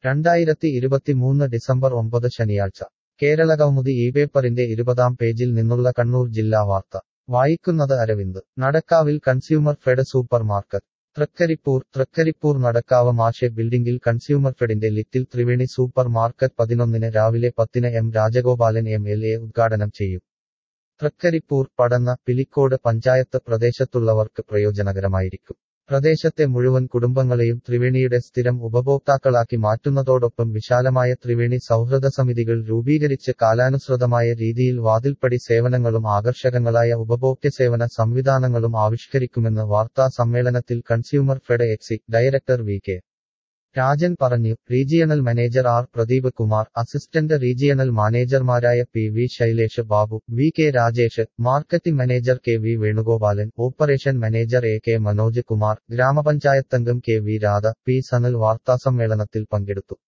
രണ്ടായിരത്തി ഇരുപത്തിമൂന്ന് ഡിസംബർ ഒമ്പത് ശനിയാഴ്ച കേരളകൗമുദി ഈ പേപ്പറിന്റെ ഇരുപതാം പേജിൽ നിന്നുള്ള കണ്ണൂർ ജില്ലാ വാർത്ത വായിക്കുന്നത് അരവിന്ദ് നടക്കാവിൽ consumer fed supermarket Thrikaripur Thrikaripur Nadakkavu മാഷെ ബിൽഡിംഗിൽ കൺസ്യൂമർ ഫെഡിന്റെ ലിറ്റിൽ ത്രിവേണി സൂപ്പർ മാർക്കറ്റ് പതിനൊന്നിന് രാവിലെ പത്തിന് M Rajagopalan M L A ഉദ്ഘാടനം ചെയ്യും തൃക്കരിപ്പൂർ പടന്ന പിലിക്കോട് പഞ്ചായത്ത് പ്രദേശത്തുള്ളവർക്ക് പ്രയോജനകരമായിരിക്കും പ്രദേശത്തെ മുഴുവൻ കുടുംബങ്ങളെയും ത്രിവേണിയുടെ സ്ഥിരം ഉപഭോക്താക്കളാക്കി മാറ്റുന്നതോടൊപ്പം വിശാലമായ ത്രിവേണി സൗഹൃദ സമിതികൾ രൂപീകരിച്ച് കാലാനുസൃതമായ രീതിയിൽ വാതിൽപ്പടി സേവനങ്ങളും ആകർഷകങ്ങളായ ഉപഭോക്തൃ സേവന സംവിധാനങ്ങളും ആവിഷ്കരിക്കുമെന്ന് വാർത്താ സമ്മേളനത്തിൽ കൺസ്യൂമർ ഫെഡ് എക്സി ഡയറക്ടർ വി കെ രാജൻ പറഞ്ഞു regional manager R Pradeep Kumar assistant regional മാനേജർമാരായ P V Shailesh Babu V K Rajesh marketing manager K V Venugopalan operation manager A K Manoj Kumar ഗ്രാമപഞ്ചായത്തംഗം K V Radha P Sanal വാർത്താസമ്മേളനത്തിൽ പങ്കെടുത്തു